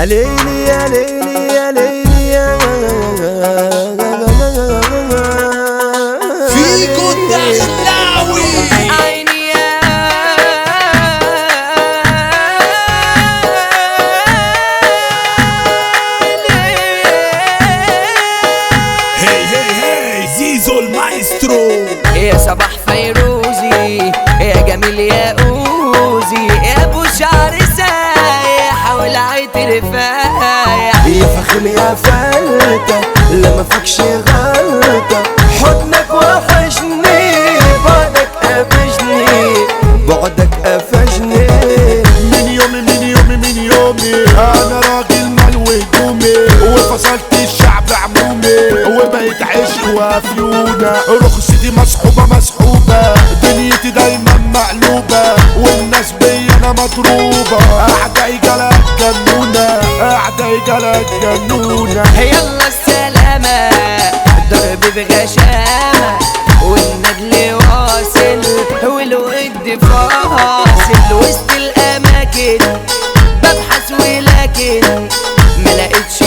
ليلي يا ليلي يا ليلي يا فيكو الدخلاوي عيني يا هي هي هي زيزو المايسترو يا صباح فيروزي يا جميل يا اوزي يا ابو شعر سايح والعطر فايح يا فخم يا فلتة لما فكش غلطة حضنك وحشني بعدك قفشني بعدك قفشني من يومي من يومي من يومي انا راجل ملوي هدومي وفصلت الشعب عمومي وبقيت عشق وافيونة رخصتي مسحوبة مسحوبة دنيتي دايما مقلوبة والناس بيا انا مضروبة اعدائي جالك جنونة اعدائي جالك جنونة يلا السلامة ضرب بغشامة والندل واصل والود فاصل وسط الأماكن ببحث ولكن ما لقيتش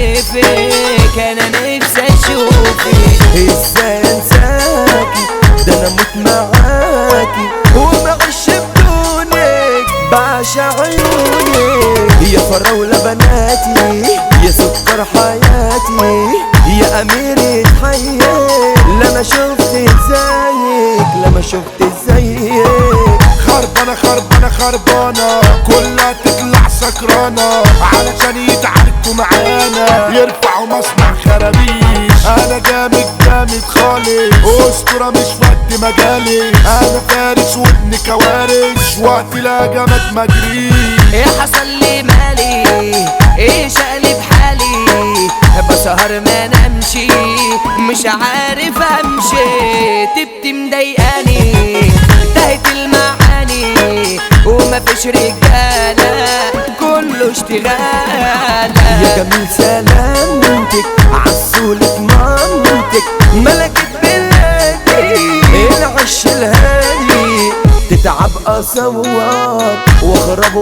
تفك أنا نفسي أشوفك ازاي انساكي ده انا موت معاكي وبعيش بدونك بعشق عيونك يا فراولة بناتي يا سكر حياتي يا أميرة حياتي لما شفت زيك لما شفت زيك خربانة خربانة خربانة كلها تطلع سكرانة علشان يتعاركوا معانا يرفعوا مصنع خرابيش انا جامد جامد خالص اسطورة مش وقت مجالي انا فارس وابن كوارث وقت لا جامد مجريش ايه حصل لي مالي ايه شقلب حالي بسهر ما نمشي مش عارف امشي تبت مضايقاني انتهت المعاني ومفيش رجالة كله اشتغالة يا جميل سلامتك عسولك مامتك ملكة بلادي العش الهادي تتعب اصوات واخرب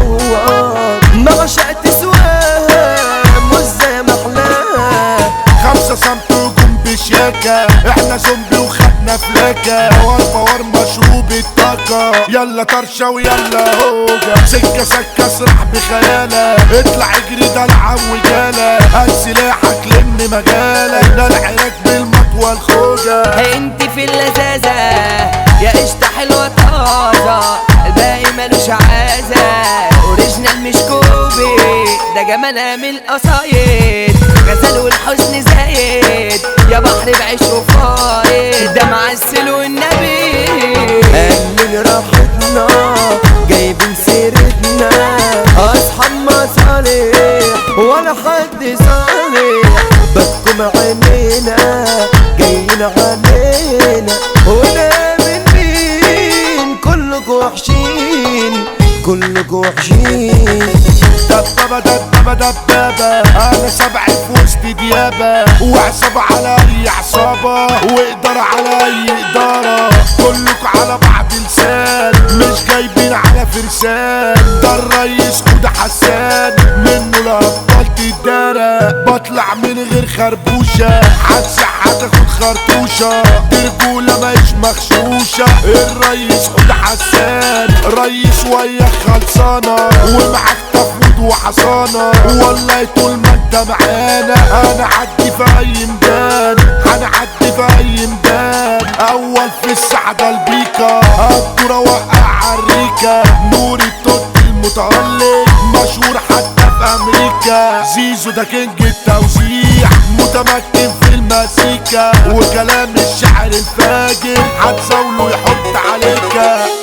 وابوات ما عشقت سواها مش زي ما احلاها خمسة سنت هجوم بشياكة احنا زومبي وخدنا فلاكة باور باور مشروب الطاقة يلا طرشة ويلا هوجة سكة سكة اسرح بخيالك اطلع اجري دلعة وجالة هات سلاحك لم مجالك ده العراك بالمطوى الخوجة انت في اللذاذة يا قشطة حلوة طازة الباقي ملوش عازة اوريجينال مش كوبي ده جمالها من القصايد غزل والحزن زايد يا بحر بعيش وفايد ده معسل والنبي قلل راحتنا جايبين سيرتنا اصحاب مصالح ولا حد صالح بدكم عينينا جايين علينا ولا من مين كلكم وحشين كلكم وحشين دبابة دبابة دبابة أنا سبعي في وسط ديابة وعصابة على أي عصابة وإدارة على أي إدارة كلكوا على بعض لسان مش جايبين على فرسان ده الريس حودة حسان منه لأبطال تدارة بطلع من غير خربوشة هتسح هتاخد خرطوشة دي رجولة مش مغشوشة الريس حودة حسان ريس وياك خلصانة ومعاك تفوت وحصانة والله طول ما انت معانا انا عدي في اي ميدان هنعدي في اي ميدان اول في السعدة البيكا الدورة وقع عالريكة نور التوت المتألق مشهور حتى في امريكا زيزو ده كينج التوزيع متمكن في المزيكا وكلام الشعر الفاجر هتزاوله يحط عليك